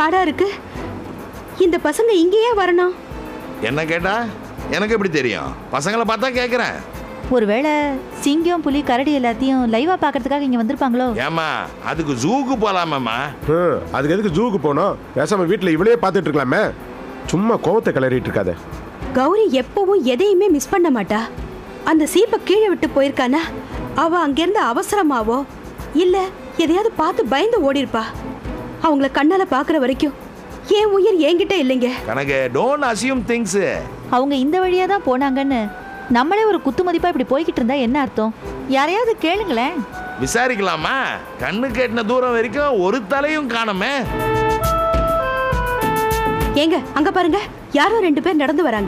காடா இருக்கு இந்த பசங்க இங்கேயே வரணும் என்ன கேட்டா எனக்கு எப்படி தெரியும் பசங்களை பார்த்தா கேட்குறேன் ஒருவேளை சிங்கம் புலி கரடி எல்லாத்தையும் லைவா பார்க்கறதுக்காக இங்க வந்திருப்பாங்களோ ஏம்மா அதுக்கு ஜூக்கு போலாமாம்மா ஹம், அதுக்கு எதுக்கு ஜூக்கு போனோம் பேசாம வீட்டில் இவளையே பார்த்துட்டு இருக்கலாமே சும்மா கோவத்தை கிளறிட்டு இருக்காத கௌரி எப்பவும் எதையுமே மிஸ் பண்ண மாட்டா அந்த சீப்பை கீழே விட்டு போயிருக்கானா அவ அங்கிருந்து அவசரமாவோ இல்ல எதையாவது பார்த்து பயந்து ஓடிருப்பா அவங்கள கண்ணால பாக்குற வரைக்கும் என் உயிர் என்கிட்ட இல்லைங்க கணக்கு டோன்ட் அசியூம் திங்ஸ் அவங்க இந்த வழியா தான் போனாங்கன்னு நம்மளே ஒரு குத்து மதிப்பா இப்படி போய்கிட்டு இருந்தா என்ன அர்த்தம் யாரையாவது கேளுங்களேன் விசாரிக்கலாமா கண்ணு கேட்டின தூரம் வரைக்கும் ஒரு தலையும் காணோமே ஏங்க அங்க பாருங்க யாரோ ரெண்டு பேர் நடந்து வராங்க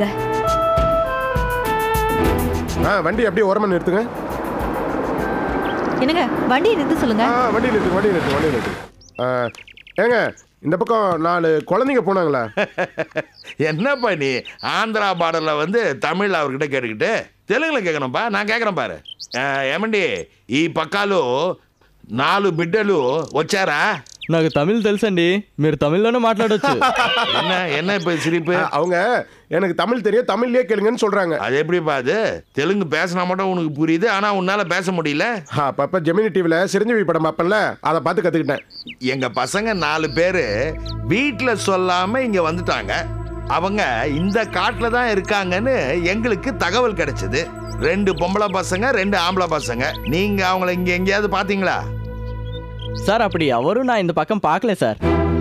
ஆ வண்டி அப்படியே ஓரமா நிறுத்துங்க என்னங்க வண்டியை நிறுத்த சொல்லுங்க ஆ வண்டி நிறுத்து வண்டி நிறுத்து வண்டி நிறுத்து ஆ, ஏங்க இந்த பக்கம் நாலு குழந்தைங்க போனாங்களா என்னப்பா நீ ஆந்திரா பார்டரில் வந்து தமிழ் அவர்கிட்ட கேட்டுக்கிட்டு தெலுங்குல கேட்கணும்ப்பா நான் கேட்குறேன் பாரு ఆ, ఏమండి ఈ పక్కాలు నాలుగు బిడ్డలు వచ్చారా నాకు తమిళ్ తెలుసండి మీరు తమిళ్లోనే మాట్లాడొచ్చు என்ன என்ன இப்போ சிரிப்பு ஆ, அவங்க எனக்கு தமிழ் தெரியும் தமிழ்லயே கேளுங்கன்னு சொல்றாங்க அது எப்படிப்பா அது தெலுங்கு பேசினா மட்டும் உனக்கு புரியுது ஆனா உன்னால பேச முடியல அப்பப்ப ஜெமினி டிவில சிரஞ்சீவி படம் பார்ப்பேன்ல அதை பார்த்து கத்துக்கிட்டேன் எங்க பசங்க நாலு பேரு வீட்ல சொல்லாம இங்க வந்துட்டாங்க அவங்க இந்த காட்டுல தான் இருக்காங்கன்னு எங்களுக்கு தகவல் கிடைச்சது ரெண்டு பொம்பளை பசங்க ரெண்டு ஆம்பளை பசங்க நீங்க அவங்கள இங்க எங்கேயாவது பாத்தீங்களா சார் அப்படி அவரும் நான் இந்த பக்கம் பார்க்கல சார்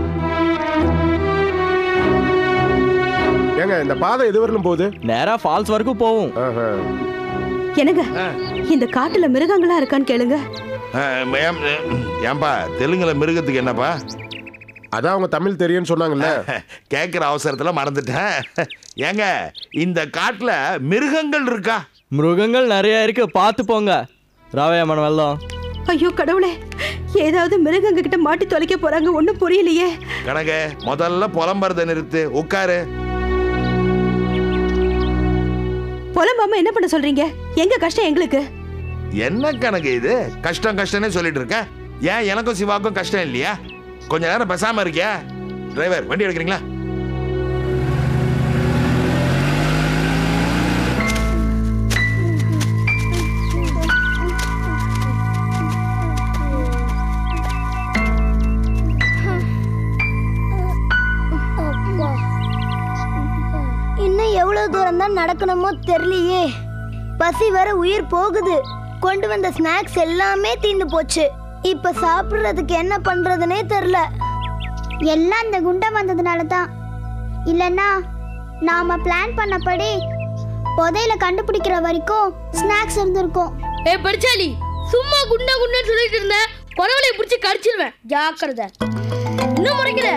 ஏங்க இந்த பாதை எது வரலும் போகுது நேரா ஃபால்ஸ் வரைக்கும் போவோம் ஆஹா. என்னங்க இந்த காட்டுல மிருகங்களா இருக்கான்னு கேளுங்க அஹ், ஏம், ஏன்பா தெலுங்குல மிருகத்துக்கு என்னப்பா அதான் அவங்க தமிழ் தெரியும்னு சொன்னாங்கல்ல கேட்குற அவசரத்துல மறந்துட்டேன் ஏங்க இந்த காட்டுல மிருகங்கள் இருக்கா மிருகங்கள் நிறைய இருக்கு பார்த்து போங்க ராவையா மனம் வெள்ளம் ஐயோ கடவுளே ஏதாவது மிருகங்க கிட்ட மாட்டி தொலைக்க போறாங்க ஒண்ணும் புரியலையே கணக்க முதல்ல புலம்புறத நிறுத்து உட்காரு புலம்பாம என்ன பண்ண சொல்றீங்க எங்க கஷ்டம் எங்களுக்கு என்ன கணக்கு இது கஷ்டம் கஷ்டம்னே சொல்லிட்டு இருக்க ஏன் எனக்கும் சிவாக்கும் கஷ்டம் இல்லையா கொஞ்ச நேரம் பேசாம இருக்கியா டிரைவர் வண்டி எடுக்கிறீங்களா அப்பா. இன்னும் எவ்வளவு தூரம் தான் நடக்கணுமோ தெரியலையே பசி வர உயிர் போகுது கொண்டு வந்த ஸ்நாக்ஸ் எல்லாமே தீந்து போச்சு இப்ப சாப்பிடுறதுக்கு என்ன பண்றதுனே தெரியல எல்லாம் அந்த குண்டை வந்ததுனால தான் இல்லைன்னா நாம பிளான் பண்ணபடி புதையில கண்டுபிடிக்கிற வரைக்கும் ஸ்நாக்ஸ் இருந்திருக்கும் ஏ படிச்சாலி சும்மா குண்டா குண்டான்னு சொல்லிட்டு இருந்த குறவலைய பிடிச்சி கடிச்சிருவேன் ஜாக்கிரதை இன்னும் முறைக்கிற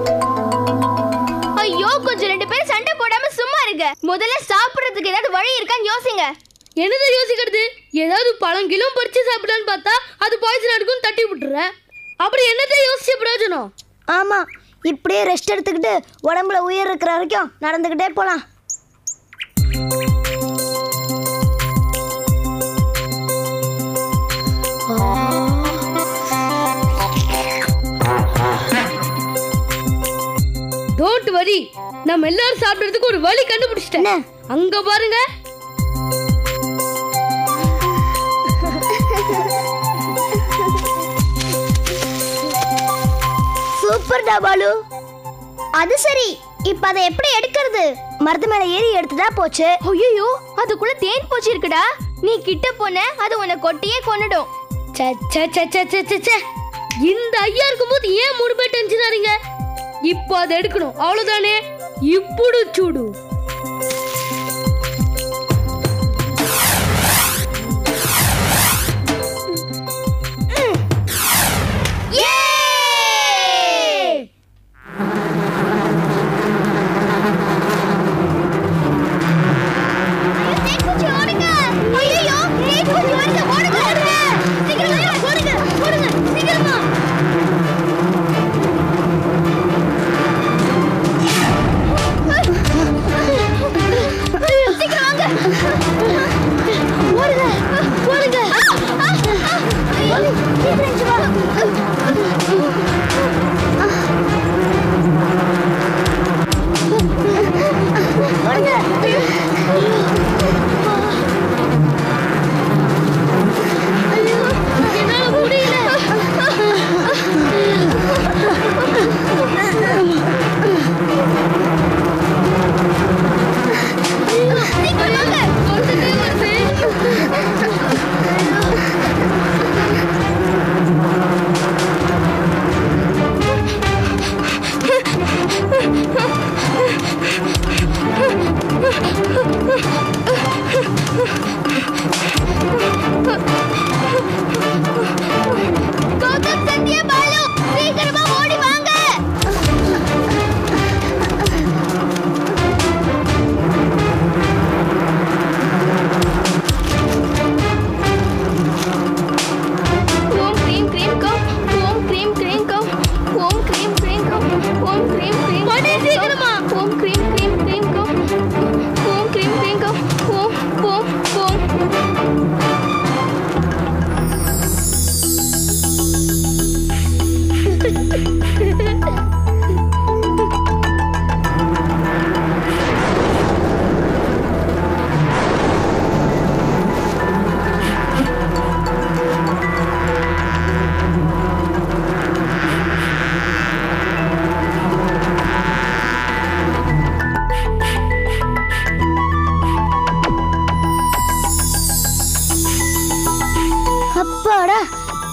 ஐயோ கொஞ்சம் ரெண்டு பேரும் சண்டை போடாம சும்மா இருங்க முதல்ல சாப்பிடுறதுக்கு ஏதாவது வழி இருக்கான்னு யோசிங்க என்னதை யோசிக்கிறது ஏதாவது பழம் கிலோ பறிச்சு சாப்பிடலான்னு பார்த்தா அது பாய்சன் எடுக்கும் தட்டி விட்டுற அப்படி என்னத்தை யோசிச்ச பிரயோஜனம் ஆமா இப்படியே ரெஸ்ட் எடுத்துக்கிட்டு உடம்புல உயிர் இருக்கிற வரைக்கும் நடந்துக்கிட்டே போலாம் டோன்ட் வரி நம்ம எல்லாரும் சாப்பிடுறதுக்கு ஒரு வழி கண்டுபிடிச்சிட்டேன் அங்க பாருங்க சூப்பர் டபாலு அது சரி இப்ப அதை எப்படி எடுக்கிறது மரத்து மேல ஏறி எடுத்துட்டா போச்சு ஐயோ அதுக்குள்ள தேன் பூச்சி இருக்குடா நீ கிட்ட போன அது உன்னை கொட்டியே கொன்னுடும் ச்சே, ச்சே, ச்சே, ச்சே, ச்சே, ச்சே, ச்சே. இந்த ஐயா இருக்கும்போது ஏன் மூணு பேர் டென்ஷன் ஆறீங்க இப்போ அதை எடுக்கணும் அவ்வளவுதானே ఇప్పుడు చూడు தேன் பூச்சி ஓடுங்க ஐயோ தேன் பூச்சி ஓடுங்க ஓடுங்க ஓடுங்க சீக்கிரமா ஓடுங்க ஓடுங்க சீக்கிரமா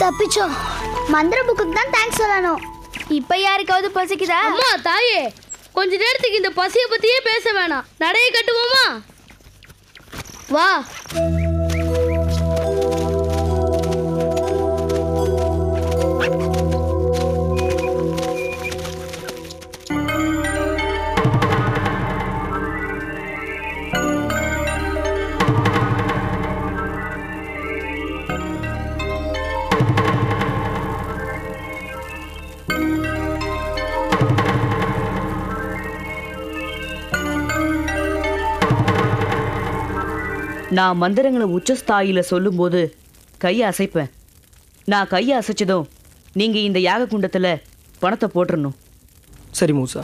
தப்பிச்சோம் மந்திர புக்குக்கு தான் தேங்க்ஸ் சொல்லணும் இப்ப யாருக்காவது பசிக்குதா அம்மா தாயே கொஞ்ச நேரத்துக்கு இந்த பசிய பத்தியே பேச வேணாம் நடைய கட்டுவோமா வா நான் மந்திரங்களை உச்சஸ்தாயில சொல்லும்போது கையை அசைப்பேன் நான் கையை அசைச்சதும் நீங்க இந்த யாக குண்டத்துல பணத்தை போட்டுறணும் சரி மூசா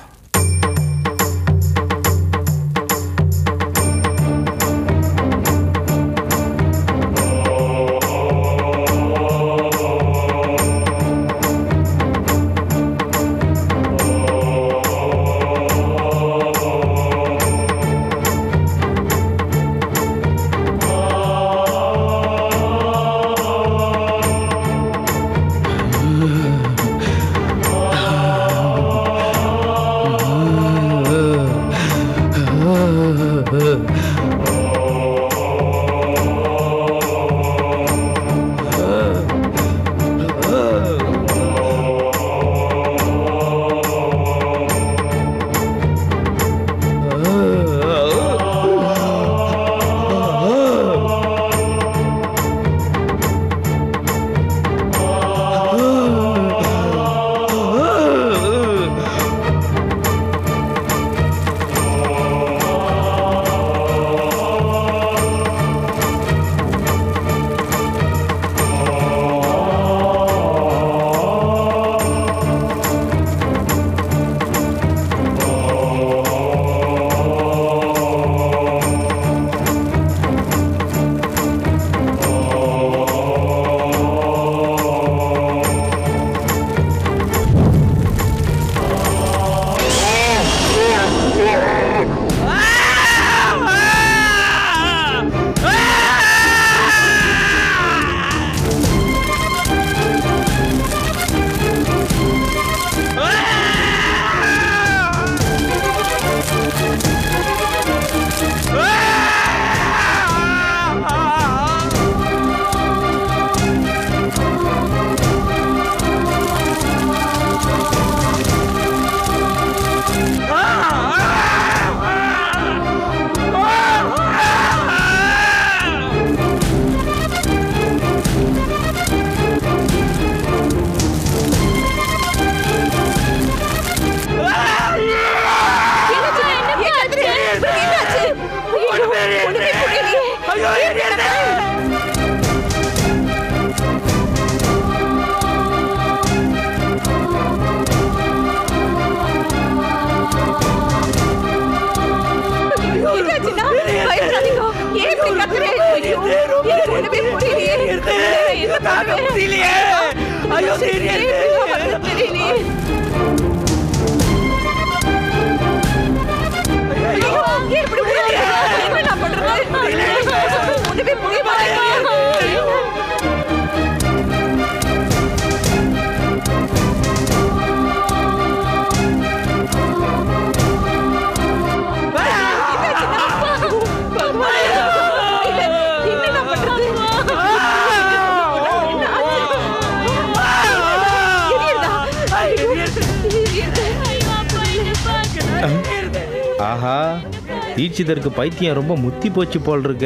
ஆஹா தீட்சிதருக்கு பைத்தியம் ரொம்ப முத்தி போச்சு போல் இருக்க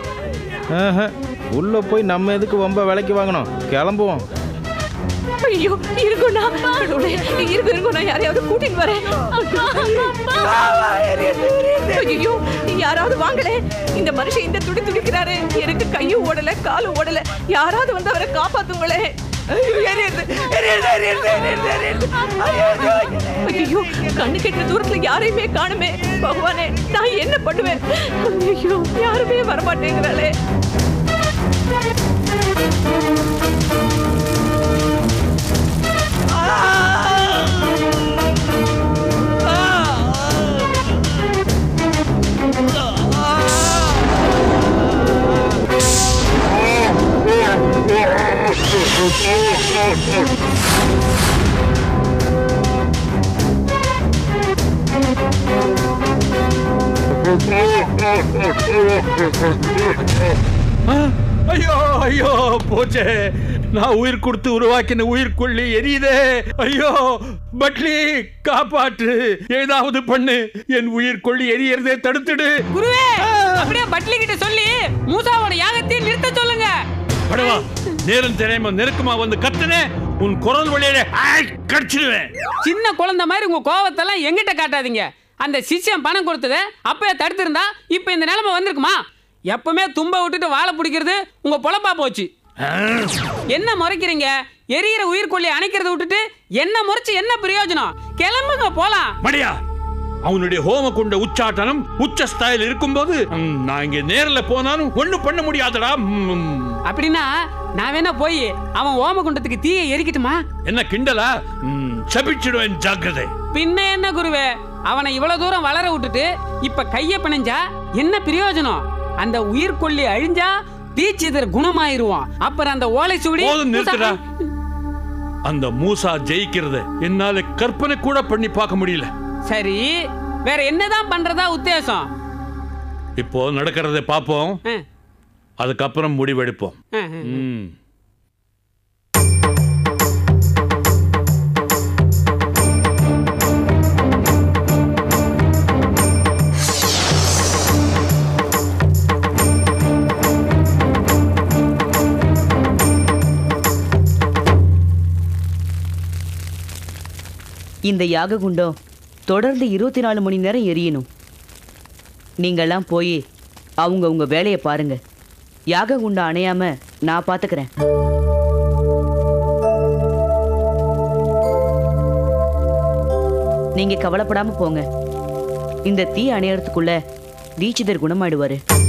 ஆஹா, உள்ள போய் நம்ம எதுக்கு வம்ப விலைக்கு வாங்கணும் கிளம்புவோம் ஐயோ இருக்குண்ணா கடவுளே இருக்கு இருக்கும் நான் யாரையாவது கூட்டிட்டு வரேன் ஐயோ யாராவது வாங்களே இந்த மனுஷன் இந்த துடி துடிக்கிறாரு எனக்கு கையும் ஓடல காலும் ஓடல யாராவது வந்து அவரை காப்பாத்துங்களே ஐயோ கண்ணு கெட்ட தூரத்துல யாரையுமே காணுமே பகவானே நான் என்ன பண்ணுவேன் ஐயோ யாருமே வரமாட்டேங்கிறாளே ஐயோ ஐயோ போச்சே நான் உயிர் கொடுத்து உருவாக்கின உயிர் கொள்ளி எரியுதே ஐயோ பட்லி காப்பாற்று ஏதாவது பண்ணு என் உயிர் கொள்ளி எரியறதே தடுத்துடு குருவே அப்படியே பட்லி கிட்ட சொல்லி மூசாவோட யாகத்தை நிறுத்த சொல்லுங்க படவா நேரம் தெரியாம நெருக்கமா வந்து கத்துனே உன் குரல் வழியில கடிச்சிடுவேன் சின்ன குழந்தை மாதிரி உங்க கோவத்தெல்லாம் எங்கிட்ட காட்டாதீங்க அந்த சிஷ்யன் பணம் கொடுத்ததை அப்பயே தடுத்திருந்தா இப்ப இந்த நிலைமை வந்திருக்குமா எப்பவுமே தும்ப விட்டுட்டு வாழை பிடிக்கிறது உங்க பொழப்பா போச்சு என்ன முறைக்கிறீங்க எரியிற உயிர்கொல்லி அணைக்கிறத விட்டுட்டு என்ன முறைச்சு என்ன பிரயோஜனம் கிளம்புங்க போலாம் மடியா அவனுடைய ஹோம கொண்ட உச்சாட்டனம் உச்ச ஸ்தாயில் இருக்கும்போது ம், நான் இங்க நேர்ல போனாலும் ஒண்ணும் பண்ண முடியாதடா ம், அப்படின்னா நான் வேணா போய் அவன் ஓமகுண்டத்துக்கு தீயை எரிக்கட்டுமா என்ன கிண்டலா ம், சபிச்சிடுவேன் ஜாக்கிரதை பின்ன என்ன குருவே அவனை இவ்வளவு தூரம் வளர விட்டுட்டு இப்ப கைய பிணைஞ்சா என்ன பிரயோஜனம் அந்த உயிர்கொல்லி அழிஞ்சா தீச்சிதர் குணமாயிருவான் அப்புறம் அந்த ஓலை சுவடி போதும் நிறுத்துடா அந்த மூசா ஜெயிக்கிறத என்னால கற்பனை கூட பண்ணி பார்க்க முடியல சரி வேற என்னதான் பண்றதா உத்தேசம் இப்போ நடக்கிறதை பார்ப்போம் ஆ, அதுக்கப்புறம் முடிவெடுப்போம் ஆ, ஆ. ம். இந்த யாக குண்டம் தொடர்ந்து இருபத்தி நாலு மணி நேரம் எரியணும் நீங்கெல்லாம் போய் அவங்க உங்க வேலையை பாருங்க யாக குண்டம் அணையாம நான் பாத்துக்கிறேன் நீங்க கவலைப்படாம போங்க இந்த தீ அணையறதுக்குள்ள தீட்சிதர் குணமாயிடுவாரு